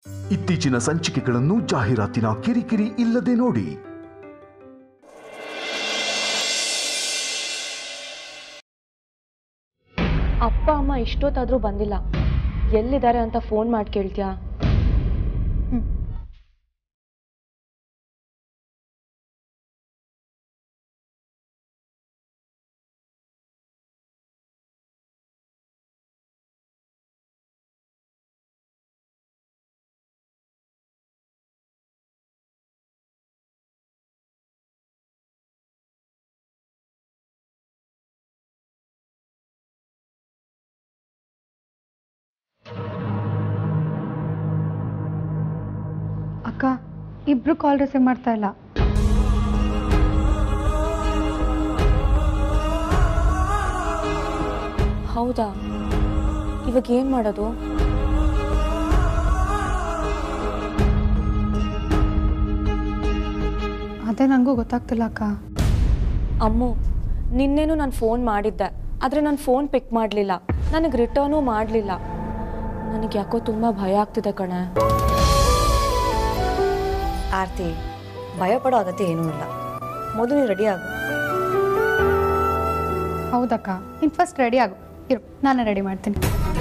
ಇತ್ತೀಚಿನ ಸಂಚಿಕೆಗಳನ್ನು ಜಾಹೀರಾತಿನ ಕಿರಿಕಿರಿ ಇಲ್ಲದೆ ನೋಡಿ ಅಪ್ಪ ಅಮ್ಮ ಇಷ್ಟೊತ್ತಾದರೂ ಬಂದಿಲ್ಲ ಎಲ್ಲಿದ್ದಾರೆ ಅಂತ ಫೋನ್ ಮಾಡಿ ಕೇಳ್ತೀಯಾ ಅಕ್ಕ ಇಬ್ರು ಕಾಲ್ ರಿಸೀವ್ ಮಾಡ್ತಾ ಇಲ್ಲ ಹೌದಾ ಇವಾಗ ಏನು ಮಾಡೋದು ಅದೇ ನನಗೂ ಗೊತ್ತಾಗ್ತಿಲ್ಲ ಅಕ್ಕ ಅಮ್ಮು ನಿನ್ನೆನೂ ನಾನು ಫೋನ್ ಮಾಡಿದ್ದೆ ಆದರೆ ನಾನು ಫೋನ್ ಪಿಕ್ ಮಾಡಲಿಲ್ಲ ನನಗೆ ರಿಟರ್ನೂ ಮಾಡಲಿಲ್ಲ ನನಗೆ ಯಾಕೋ ತುಂಬ ಭಯ ಆಗ್ತಿದೆ ಕಣೆ ಆರ್ತಿ ಭಯಪಡೋ ಅಗತ್ಯ ಏನೂ ಇಲ್ಲ ಮೊದಲು ನೀನು ರೆಡಿ ಆಗು ಹೌದಕ್ಕ ನೀನು ಫಸ್ಟ್ ರೆಡಿ ಆಗು ಇರು ನಾನೇ ರೆಡಿ ಮಾಡ್ತೀನಿ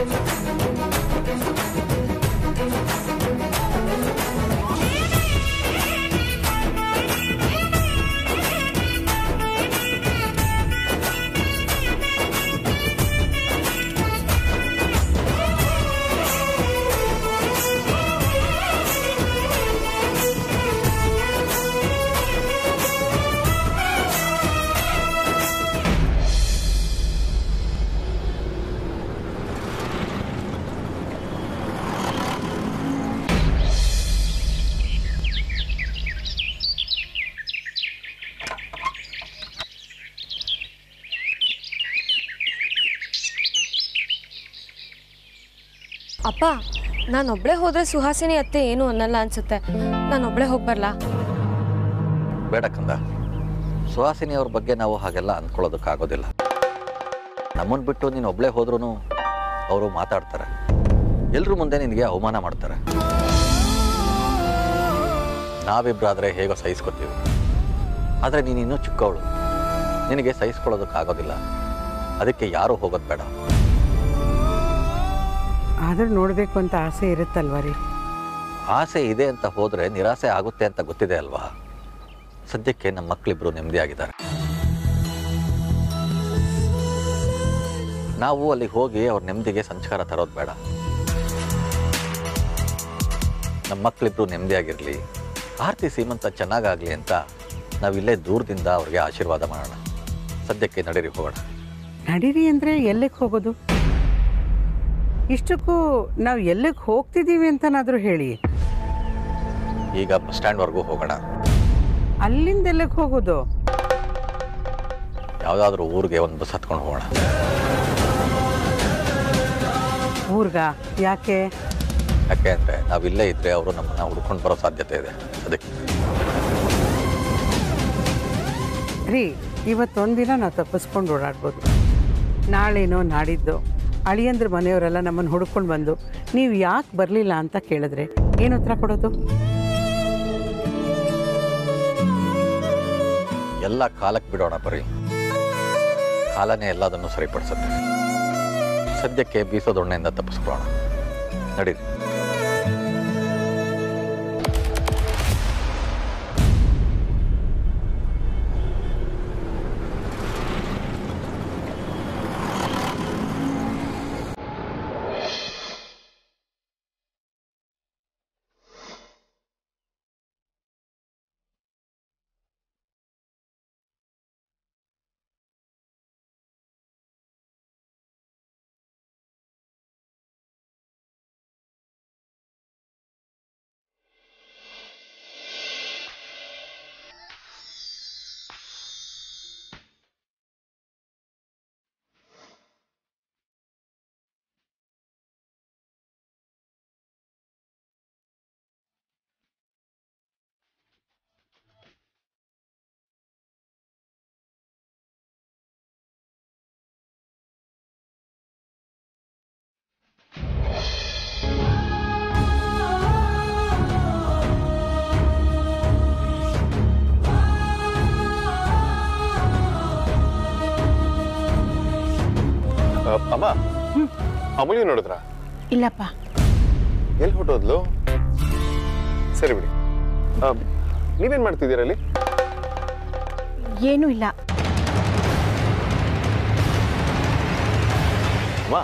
ಅಪ್ಪ ನಾನೊಬ್ಳೆ ಹೋದ್ರೆ ಸುಹಾಸಿನಿ ಅತ್ತೆ ಏನು ಅನ್ನಲ್ಲ ಅನ್ಸುತ್ತೆ ನಾನೊಬ್ಳೆ ಹೋಗಿ ಬರ್ಲಾ ಬೇಡ ಕಂದ ಸುಹಾಸಿನಿ ಅವ್ರ ಬಗ್ಗೆ ನಾವು ಹಾಗೆಲ್ಲ ಅಂದ್ಕೊಳ್ಳೋದಕ್ಕಾಗೋದಿಲ್ಲ ನಮ್ಮನ್ನು ಬಿಟ್ಟು ನೀನು ಒಬ್ಬಳೇ ಹೋದ್ರೂ ಅವರು ಮಾತಾಡ್ತಾರೆ ಎಲ್ಲರೂ ಮುಂದೆ ನಿನಗೆ ಅವಮಾನ ಮಾಡ್ತಾರೆ ನಾವಿಬ್ರಾದರೆ ಹೇಗೋ ಸಹಿಸ್ಕೊತೀವಿ ಆದರೆ ನೀನು ಇನ್ನೂ ಚಿಕ್ಕವಳು ನಿನಗೆ ಸಹಿಸ್ಕೊಳ್ಳೋದಕ್ಕಾಗೋದಿಲ್ಲ ಅದಕ್ಕೆ ಯಾರೂ ಹೋಗೋದು ಬೇಡ ಆದರೂ ನೋಡಬೇಕು ಅಂತ ಆಸೆ ಇರುತ್ತಲ್ವ ರೀ ಆಸೆ ಇದೆ ಅಂತ ಹೋದರೆ ನಿರಾಸೆ ಆಗುತ್ತೆ ಅಂತ ಗೊತ್ತಿದೆ ಅಲ್ವಾ ಸದ್ಯಕ್ಕೆ ನಮ್ಮ ಮಕ್ಕಳಿಬ್ರು ನೆಮ್ಮದಿಯಾಗಿದ್ದಾರೆ ನಾವು ಅಲ್ಲಿಗೆ ಹೋಗಿ ಅವ್ರ ನೆಮ್ಮದಿಗೆ ಸಂಸ್ಕಾರ ತರೋದು ಬೇಡ ನಮ್ಮ ಮಕ್ಕಳಿಬ್ರು ನೆಮ್ಮದಿಯಾಗಿರಲಿ ಆರ್ತಿ ಸೀಮಂತ ಚೆನ್ನಾಗಾಗಲಿ ಅಂತ ನಾವಿಲ್ಲೇ ದೂರದಿಂದ ಅವ್ರಿಗೆ ಆಶೀರ್ವಾದ ಮಾಡೋಣ ಸದ್ಯಕ್ಕೆ ನಡೀರಿ ಹೋಗೋಣ ನಡೀರಿ ಅಂದರೆ ಎಲ್ಲಿಗೆ ಹೋಗೋದು ಇಷ್ಟಕ್ಕೂ ನಾವು ಎಲ್ಲಿಗೆ ಹೋಗ್ತಿದ್ದೀವಿ ಅಂತನಾದರೂ ಹೇಳಿ ಈಗ ಬಸ್ ಸ್ಟ್ಯಾಂಡ್ವರೆಗೂ ಹೋಗೋಣ ಅಲ್ಲಿಂದ ಎಲ್ಲಿಗೆ ಹೋಗೋದು ಯಾವುದಾದ್ರೂ ಊರಿಗೆ ಒಂದು ಬಸ್ ಹತ್ಕೊಂಡು ಹೋಗೋಣ ಊರ್ಗ ಯಾಕೆ ಯಾಕೆ ಅಂದರೆ ನಾವಿಲ್ಲೇ ಇದ್ದರೆ ಅವರು ನಮ್ಮನ್ನು ಹುಡ್ಕೊಂಡು ಬರೋ ಸಾಧ್ಯತೆ ಇದೆ ಅದಕ್ಕೆ ರೀ ಇವತ್ತೊಂದಿನ ನಾವು ತಪ್ಪಿಸ್ಕೊಂಡು ಓಡಾಡ್ಬೋದು ನಾಳೆನೋ ನಾಡಿದ್ದು ಅಳಿಯಂದ್ರ ಮನೆಯವರೆಲ್ಲ ನಮ್ಮನ್ನು ಹುಡ್ಕೊಂಡು ಬಂದು ನೀವು ಯಾಕೆ ಬರಲಿಲ್ಲ ಅಂತ ಕೇಳಿದ್ರೆ ಏನು ಉತ್ತರ ಕೊಡೋದು ಎಲ್ಲ ಕಾಲಕ್ಕೆ ಬಿಡೋಣ ಬರೀ ಕಾಲನೇ ಎಲ್ಲದನ್ನು ಸರಿಪಡಿಸುತ್ತೆ ಸದ್ಯಕ್ಕೆ ಬೀಸೋದೊಣ್ಣೆಯಿಂದ ತಪ್ಪಿಸ್ಕೊಳ್ಳೋಣ ನಡೀರಿ ಆ, ಅಮ್ಮ ಅಮೂಲ್ಯ ನೋಡಿದ್ರಾ ಇಲ್ಲಪ್ಪ ಎಲ್ಲಿ ಹೊಟ್ಟೋದ್ಲು ಸರಿ ಬಿಡಿ ಆ, ನೀವೇನ್ ಮಾಡ್ತಿದ್ದೀರಾ ಅಲ್ಲಿ ಏನೂ ಇಲ್ಲ ಅಮ್ಮ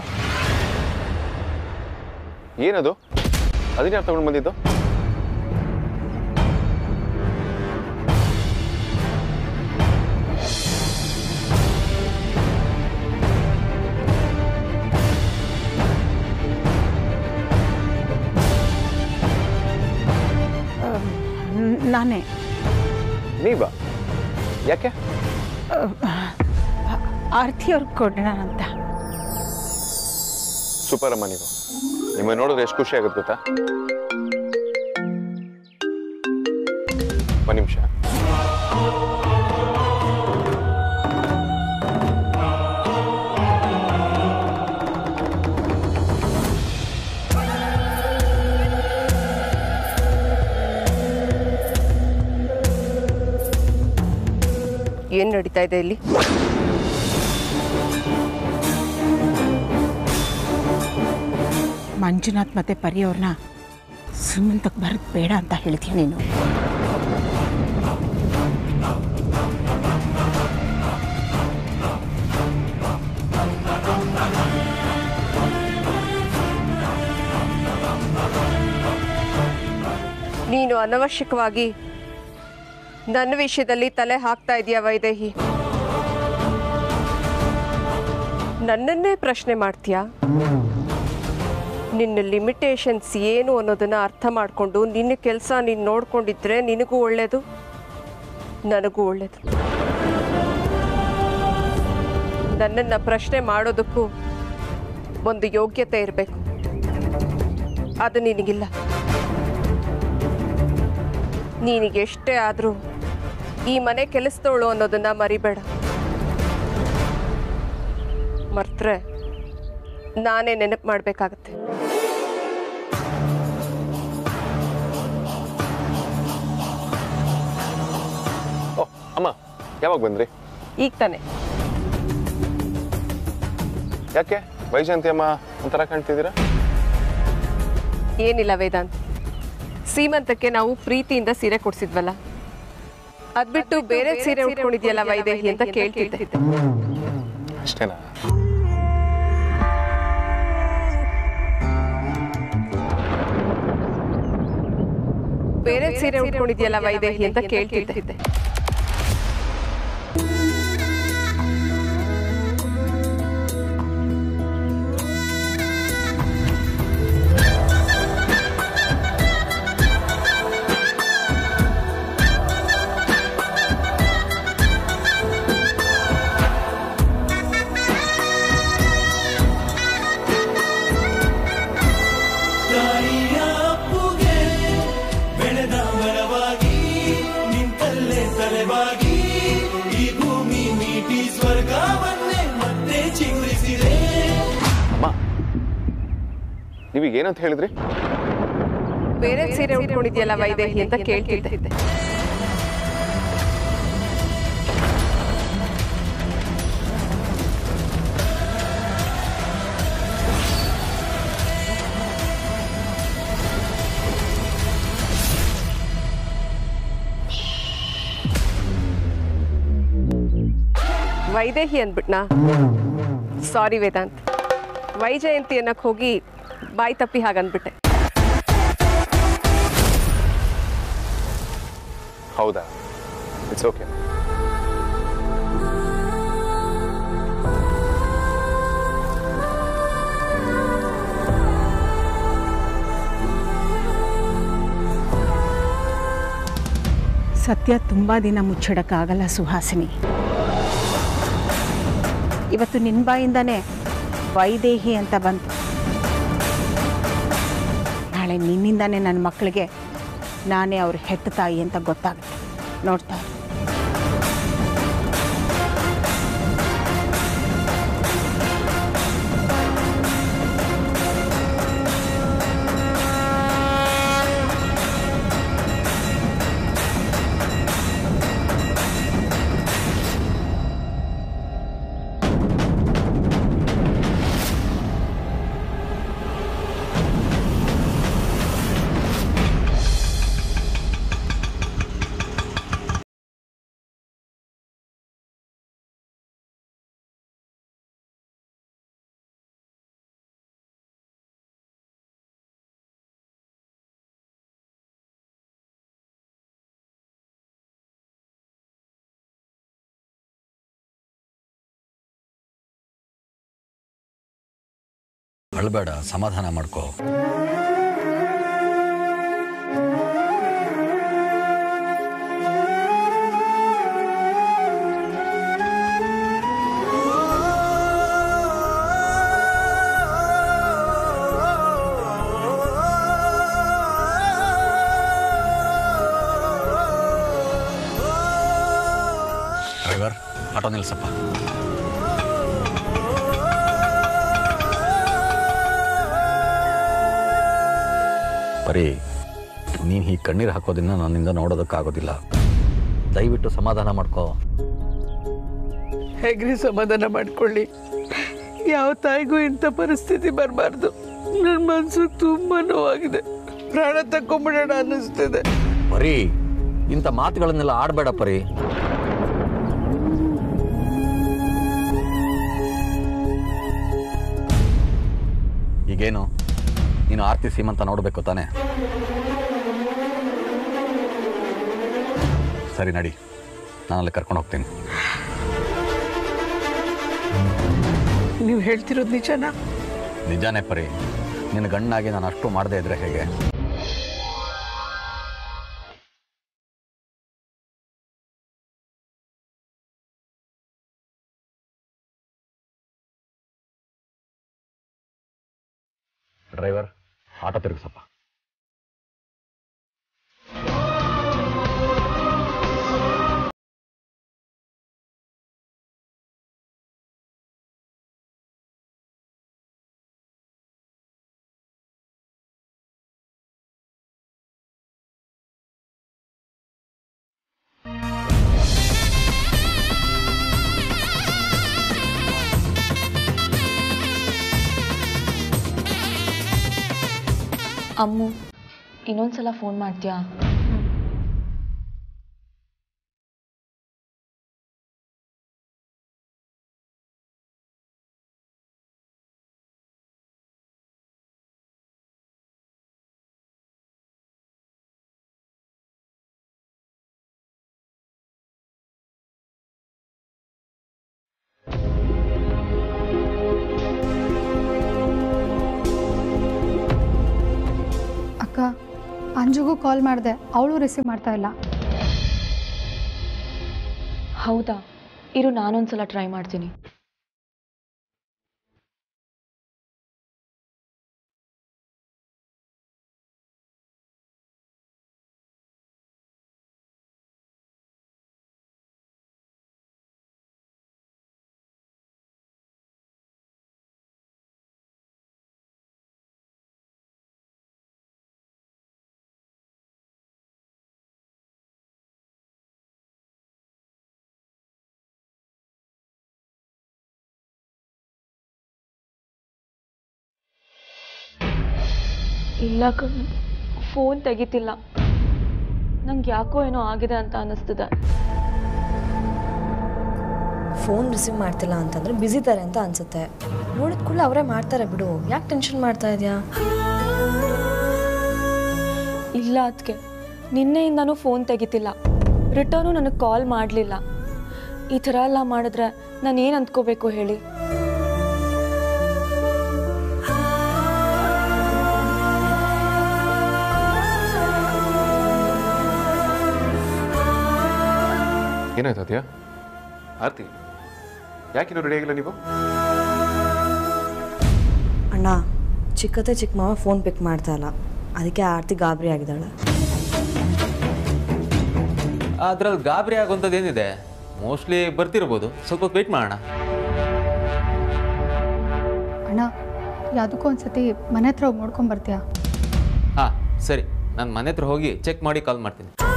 ಏನದು ಅದನ್ನ ಯಾರು ತಗೊಂಡು ಬಂದಿದ್ದು ನ್- ನಾನೇ ನೀವಾ ಯಾಕೆ ಆರ್ತಿ ಅವ್ರಿಗೆ ಕೊಡೋಣ ಅಂತ ಸೂಪರ್ ಅಮ್ಮ ನೀವು ನಿಮ್ಮ ನೋಡಿದ್ರೆ ಎಷ್ಟು ಖುಷಿ ಆಗುತ್ತೆ ಗೊತ್ತಾ ಒಂದು ನಿಮಿಷ ಏನು ನಡೀತಾ ಇದೆ ಇಲ್ಲಿ ಮಂಜುನಾಥ್ ಮತ್ತೆ ಪರಿ ಅವ್ರನ್ನ ಸುಮಂತಕ್ಕೆ ಬರೋದು ಬೇಡ ಅಂತ ಹೇಳ್ತೀಯ ನೀನು ನೀನು ಅನವಶ್ಯಕವಾಗಿ ನನ್ನ ವಿಷಯದಲ್ಲಿ ತಲೆ ಹಾಕ್ತಾ ಇದೀಯ ವೈದೇಹಿ ನನ್ನನ್ನೇ ಪ್ರಶ್ನೆ ಮಾಡ್ತೀಯಾ ನಿನ್ನ ಲಿಮಿಟೇಷನ್ಸ್ ಏನು ಅನ್ನೋದನ್ನ ಅರ್ಥ ಮಾಡಿಕೊಂಡು ನಿನ್ನ ಕೆಲಸ ನೀನು ನೋಡ್ಕೊಂಡಿದ್ರೆ ನಿನಗೂ ಒಳ್ಳೆಯದು ನನಗೂ ಒಳ್ಳೆಯದು ನನ್ನನ್ನು ಪ್ರಶ್ನೆ ಮಾಡೋದಕ್ಕೂ ಒಂದು ಯೋಗ್ಯತೆ ಇರಬೇಕು ಅದು ನಿನಗಿಲ್ಲ ನೀನಿಗೆಷ್ಟೇ ಆದರೂ ಈ ಮನೆ ಕೆಲಸದವಳು ಅನ್ನೋದನ್ನ ಮರಿಬೇಡ ಮರ್ತ್ರೆ ನಾನೇ ನೆನಪು ಮಾಡಬೇಕಾಗತ್ತೆ ಓ ಅಮ್ಮ ಯಾವಾಗ ಬಂದ್ರಿ ಈಗ ತಾನೆ ಯಾಕೆ ವೈಜಯಂತಿ ಅಮ್ಮ ಒಂಥರ ಕಾಣ್ತಿದ್ದೀರಾ ಏನಿಲ್ಲ ವೇದಾಂತ್ ಸೀಮಂತಕ್ಕೆ ನಾವು ಪ್ರೀತಿಯಿಂದ ಸೀರೆ ಕೊಡ್ಸಿದ್ವಲ್ಲ ಅದ್ಬಿಟ್ಟು ಬೇರೆ ಸೀರೆ ಉಟ್ಕೊಂಡಿದ್ಯಲ್ಲ ವೈದೇಹಿ ಅಂತ ಕೇಳ್ತಿದ್ದೆ ಅಷ್ಟೇನಾ ಬೇರೆ ಸೀರೆ ಉಟ್ಕೊಂಡಿದ್ಯಲ್ಲ ವೈದೇಹಿ ಅಂತ ಕೇಳ್ತಿದ್ದೆ ಬೆಳೆದ ಮರವಾಗಿ ನಿಂತಲ್ಲೇ ತಲೆವಾಗಿ ಈ ಭೂಮಿ ಮೀಟಿ ಸ್ವರ್ಗವನ್ನೇ ಮತ್ತೆ ಚಿಗುರಿಸಿದೆ ಅಮ್ಮ ನೀವೀಗ ಏನಂತ ಹೇಳಿದ್ರಿ ಬೇರೆ ಸೀರೆ ಉಟ್ಕೊಂಡಿದ್ಯಲ್ಲ ವೈದೇಹಿ ಅಂತ ಕೇಳ್ತಿದ್ದೆ ವೈದೇಹಿ ಅಂದ್ಬಿಟ್ನಾ ಸಾರಿ ವೇದಾಂತ್ ವೈಜಯಂತಿ ಅನ್ನಕ್ಕೆ ಹೋಗಿ ಬಾಯಿ ತಪ್ಪಿ ಹಾಗಂದ್ಬಿಟ್ಟೆ ಹೌದಾ ಇಟ್ಸ್ ಓಕೆ ಸತ್ಯ ತುಂಬ ದಿನ ಮುಚ್ಚಿಡಕ್ಕಾಗಲ್ಲ ಸುಹಾಸಿನಿ ಇವತ್ತು ನಿನ್ನ ಬಾಯಿಂದಾನೇ ವೈದೇಹಿ ಅಂತ ಬಂತು ನಾಳೆ ನಿನ್ನಿಂದಾನೇ ನನ್ನ ಮಕ್ಕಳಿಗೆ ನಾನೇ ಅವ್ರ ಹೆತ್ತ ತಾಯಿ ಅಂತ ಗೊತ್ತಾಗುತ್ತೆ ನೋಡ್ತಾ ಇರು. ಅಳಬೇಡ ಸಮಾಧಾನ ಮಾಡ್ಕೋ ಡ್ರೈವರ್ ಆಟೋ ನಿಲ್ಸಪ್ಪ ಬರೀ ನೀನು ಹೀಗೆ ಕಣ್ಣೀರು ಹಾಕೋದನ್ನ ನನ್ನಿಂದ ನೋಡೋದಕ್ಕಾಗೋದಿಲ್ಲ ದಯವಿಟ್ಟು ಸಮಾಧಾನ ಮಾಡ್ಕೋ ಹೇಗ್ರಿ ಸಮಾಧಾನ ಮಾಡ್ಕೊಳ್ಳಿ ಯಾವ ತಾಯಿಗೂ ಇಂಥ ಪರಿಸ್ಥಿತಿ ಬರಬಾರ್ದು ನನ್ನ ಮನಸ್ಸು ತುಂಬ ನೋವಾಗಿದೆ ಪ್ರಾಣ ತಕ್ಕೊಂಬಿಡೋಣ ಅನ್ನಿಸ್ತಿದೆ ಬರೀ ಇಂಥ ಮಾತುಗಳನ್ನೆಲ್ಲ ಆಡಬೇಡ ಪರಿ ಈಗೇನು ನೀನು ಆರ್ತಿ ಸೀಮಂತ ನೋಡಬೇಕು ತಾನೆ ಸರಿ ನಡಿ ನಾನಲ್ಲಿ ಕರ್ಕೊಂಡು ಹೋಗ್ತೀನಿ ನೀವು ಹೇಳ್ತಿರೋದು ನಿಜನಾ ನಿಜಾನೇ ಪರಿ ನಿನ್ನ ಗಣ್ಣಾಗಿ ನಾನು ಅಷ್ಟು ಮಾಡದೇ ಇದ್ರೆ ಹೇಗೆ ಡ್ರೈವರ್ ಆಟೋ ತಿರುಗಿಸಪ್ಪ ಅಮ್ಮು ಇನ್ನೊಂದ್ಸಲ ಫೋನ್ ಮಾಡ್ತೀಯಾ ಅಕ್ಕ ಅಂಜುಗೂ ಕಾಲ್ ಮಾಡಿದೆ ಅವಳು ರಿಸೀವ್ ಮಾಡ್ತಾ ಇಲ್ಲ ಹೌದಾ ಇರು ನಾನೊಂದ್ಸಲ ಟ್ರೈ ಮಾಡ್ತೀನಿ ಇಲ್ಲ ಕಣ್ ಫೋನ್ ತೆಗಿತಿಲ್ಲ ನಂಗೆ ಯಾಕೋ ಏನೋ ಆಗಿದೆ ಅಂತ ಅನ್ನಿಸ್ತಿದೆ ಫೋನ್ ರಿಸೀವ್ ಮಾಡ್ತಿಲ್ಲ ಅಂತಂದ್ರೆ ಬ್ಯುಸಿ ತಾರೆ ಅಂತ ಅನ್ಸುತ್ತೆ ನೋಡಿದ ಕೂಡಲೇ ಅವರೇ ಮಾಡ್ತಾರೆ ಬಿಡು ಯಾಕೆ ಟೆನ್ಷನ್ ಮಾಡ್ತಾ ಇದೆಯಾ ಇಲ್ಲ ಅದಕ್ಕೆ ನಿನ್ನೆಯಿಂದನೂ ಫೋನ್ ತೆಗಿತಿಲ್ಲ ರಿಟರ್ನು ನನಗೆ ಕಾಲ್ ಮಾಡಲಿಲ್ಲ ಈ ಥರ ಎಲ್ಲ ಮಾಡಿದ್ರೆ ನಾನು ಏನು ಅಂದ್ಕೋಬೇಕು ಹೇಳಿ ಏನಾಯ್ತು ಅದ್ಯಾ ಆರ್ತಿ ಯಾಕಿನ್ನೂ ರೆಡಿ ಆಗಿಲ್ಲ ನೀವು ಅಣ್ಣ ಚಿಕ್ಕತ್ತೆ ಚಿಕ್ಕ ಮಾವ ಫೋನ್ ಪಿಕ್ ಮಾಡ್ತಾ ಇಲ್ಲ ಅದಕ್ಕೆ ಆರ್ತಿ ಗಾಬರಿ ಆಗಿದ್ದಾಳೆ ಅದ್ರಲ್ಲಿ ಗಾಬರಿ ಆಗುವಂಥದ್ದು ಏನಿದೆ ಮೋಸ್ಟ್ಲಿ ಬರ್ತಿರ್ಬೋದು ಸ್ವಲ್ಪ ವೆಯ್ಟ್ ಮಾಡೋಣ ಅಣ್ಣ ಯಾವುದಕ್ಕೂ ಒಂದ್ಸತಿ ಮನೆ ಹತ್ರ ಹೋಗಿ ನೋಡ್ಕೊಂಡ್ ಬರ್ತೀಯಾ ಹಾಂ ಸರಿ ನಾನು ಮನೆ ಹತ್ರ ಹೋಗಿ ಚೆಕ್ ಮಾಡಿ ಕಾಲ್ ಮಾಡ್ತೀನಿ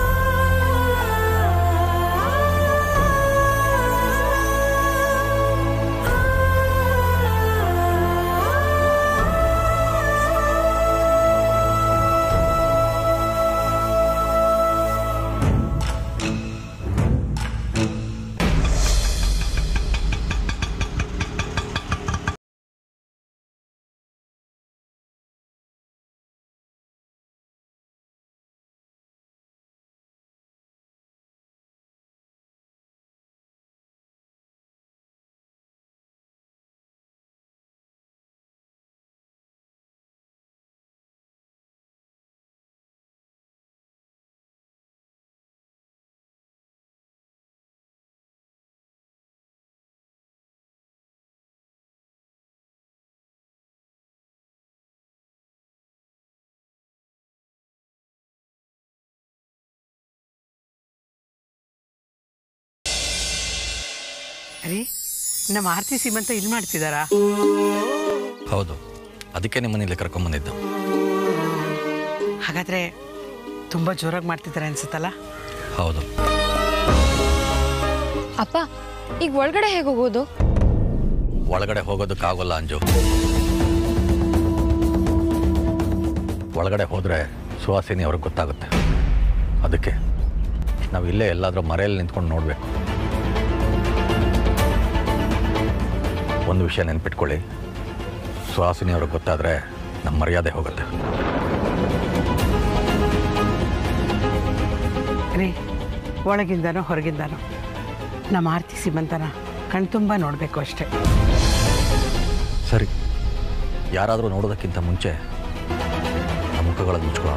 ರೀ ನಮ್ಮ ಆರ್ತಿ ಸೀಮಂತ ಇಲ್ಲಿ ಮಾಡ್ತಿದ್ದಾರಾ ಹೌದು ಅದಕ್ಕೆ ನಿಮ್ಮನೇಲಿ ಕರ್ಕೊಂಬಂದಿದ್ದು ಹಾಗಾದ್ರೆ ತುಂಬ ಜೋರಾಗಿ ಮಾಡ್ತಿದ್ದಾರೆ ಅನ್ಸುತ್ತಲ್ಲ ಹೌದು ಅಪ್ಪ ಈಗ ಒಳಗಡೆ ಹೇಗೆ ಹೋಗೋದು ಒಳಗಡೆ ಹೋಗೋದಕ್ಕಾಗೋಲ್ಲ ಅಂಜು ಒಳಗಡೆ ಹೋದರೆ ಸುಹಾಸಿನಿ ಅವ್ರಿಗೆ ಗೊತ್ತಾಗುತ್ತೆ ಅದಕ್ಕೆ ನಾವು ಇಲ್ಲೇ ಎಲ್ಲಾದರೂ ಮರೆಯಲ್ಲಿ ನಿಂತ್ಕೊಂಡು ನೋಡಬೇಕು ಒಂದು ವಿಷಯ ನೆನ್ಪಿಟ್ಕೊಳ್ಳಿ ಸುಹಾಸಿನಿ ಅವ್ರಿಗೆ ಗೊತ್ತಾದರೆ ನಮ್ಮ ಮರ್ಯಾದೆ ಹೋಗುತ್ತೆ ರೀ ಒಳಗಿಂದನೋ ಹೊರಗಿಂದನೋ ನಮ್ಮ ಆರ್ತಿ ಸೀಮಂತನ ಕಣ್ತುಂಬ ನೋಡಬೇಕು ಅಷ್ಟೇ ಸರಿ ಯಾರಾದರೂ ನೋಡೋದಕ್ಕಿಂತ ಮುಂಚೆ ನಮ್ಮ ಮುಖಗಳನ್ನು ಮುಚ್ಕೊಳ್ಳೋಣ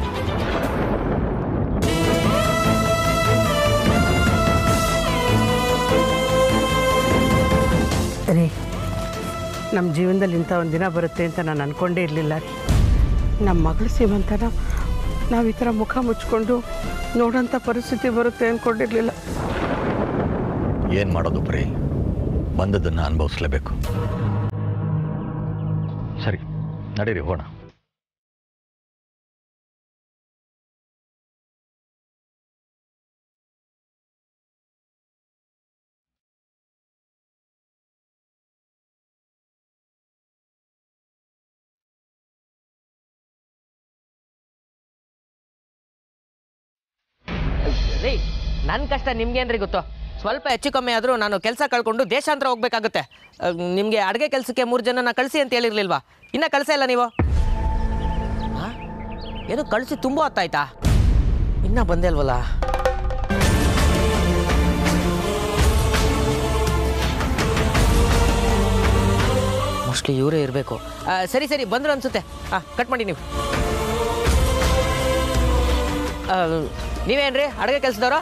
ರೀ ನಮ್ಮ ಜೀವನದಲ್ಲಿ ಇಂಥ ಒಂದು ದಿನ ಬರುತ್ತೆ ಅಂತ ನಾನು ಅಂದ್ಕೊಂಡೇ ಇರಲಿಲ್ಲ ರೀ ನಮ್ಮ ಮಗಳು ಸೀಮಂತನ ನಾವು ಈ ಥರ ಮುಖ ಮುಚ್ಕೊಂಡು ನೋಡೋಂಥ ಪರಿಸ್ಥಿತಿ ಬರುತ್ತೆ ಅಂದ್ಕೊಂಡಿರಲಿಲ್ಲ ಏನು ಮಾಡೋದು ಬರೀ ಬಂದದ್ದನ್ನು ಅನುಭವಿಸ್ಲೇಬೇಕು ಸರಿ ನಡೀರಿ ಹೋಗೋಣ ರೀ ನನ್ನ ಕಷ್ಟ ನಿಮ್ಗೇನ್ರಿ ಗೊತ್ತು ಸ್ವಲ್ಪ ಹೆಚ್ಚು ಕಮ್ಮಿ ಆದರೂ ನಾನು ಕೆಲಸ ಕಳ್ಕೊಂಡು ದೇಶಾಂತರ ಹೋಗ್ಬೇಕಾಗುತ್ತೆ ನಿಮಗೆ ಅಡುಗೆ ಕೆಲಸಕ್ಕೆ ಮೂರು ಜನನ ಕಳಿಸಿ ಅಂತ ಹೇಳಿರ್ಲಿಲ್ವಾ ಇನ್ನೂ ಕಳಿಸೇ ಇಲ್ಲ ನೀವು ಆ? ಏನು ಕಳಿಸಿ ತುಂಬ ಹೊತ್ತಾಯ್ತಾ ಇನ್ನೂ ಬಂದೇ ಅಲ್ವಲ್ಲ ಮೋಸ್ಟ್ಲಿ ಇವರೇ ಇರಬೇಕು ಸರಿ ಸರಿ ಬಂದರು ಅನ್ಸುತ್ತೆ ಹಾಂ ಕಟ್ ಮಾಡಿ ನೀವು ಆ, ನೀವೇನ್ರಿ ಅಡುಗೆ ಕೆಲಸದವ್ರು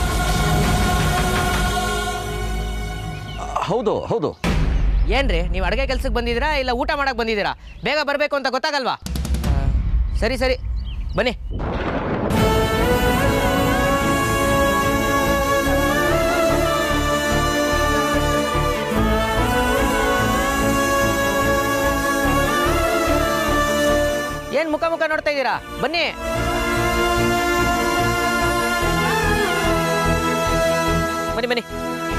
ಹೌದು ಹೌದು ಏನ್ರಿ ನೀವು ಅಡುಗೆ ಕೆಲ್ಸಕ್ಕೆ ಬಂದಿದ್ದೀರಾ ಇಲ್ಲ ಊಟ ಮಾಡಕ್ಕೆ ಬಂದಿದ್ದೀರಾ ಬೇಗ ಬರಬೇಕು ಅಂತ ಗೊತ್ತಾಗಲ್ವಾ ಆ, ಸರಿ ಸರಿ ಬನ್ನಿ ಏನು ಮುಖ ಮುಖ ನೋಡ್ತಾ ಇದ್ದೀರಾ ಬನ್ನಿ ಬನ್ನಿ ಬನ್ನಿ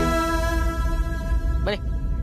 ಬನ್ನಿ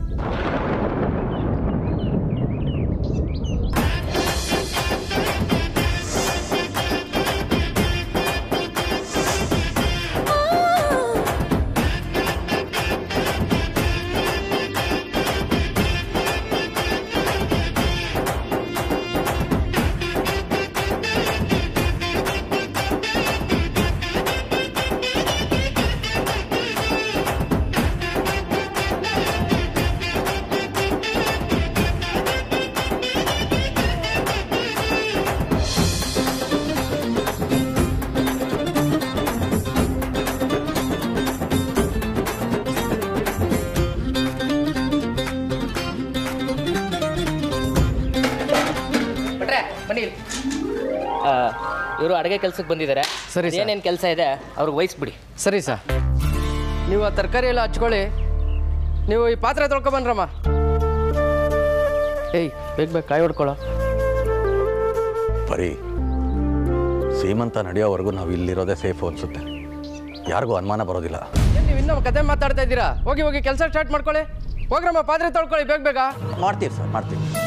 ಭಟ್ರೆ ಬನ್ನಿ ಇವರು ಅಡುಗೆ ಕೆಲ್ಸಕ್ಕೆ ಬಂದಿದ್ದಾರೆ ಸರಿ ಸರ್. ಏನೇನು ಕೆಲಸ ಇದೆ ಅವ್ರಿಗೆ ವಹಿಸ್ಬಿಡಿ ಸರಿ ಸರ್ ನೀವು ಆ ತರಕಾರಿ ಎಲ್ಲ ಹಚ್ಕೊಳ್ಳಿ ನೀವು ಈ ಪಾತ್ರೆ ತೊಳ್ಕೊಬನ್ರಮ್ಮ ಏಯ್ ಬೇಗ ಬೇಗ ಕಾಯಿ ಹೊಡ್ಕೊಳ್ಳೋ ಬರೀ ಸೀಮಂತ ನಡೆಯೋವರೆಗೂ ನಾವು ಇಲ್ಲಿರೋದೇ ಸೇಫು ಅನಿಸುತ್ತೆ ಯಾರಿಗೂ ಅನುಮಾನ ಬರೋದಿಲ್ಲ ಏನ್ ನೀವು ಇನ್ನೂ ಕತೆ ಮಾತಾಡ್ತಾ ಇದ್ದೀರಾ ಹೋಗಿ ಹೋಗಿ ಕೆಲಸ ಸ್ಟಾರ್ಟ್ ಮಾಡ್ಕೊಳ್ಳಿ ಹೋಗ್ರಮ್ಮ ಪಾತ್ರೆ ತೊಳ್ಕೊಳ್ಳಿ ಬೇಗ ಬೇಗ ಮಾಡ್ತೀವಿ ಸರ್ ಮಾಡ್ತೀವಿ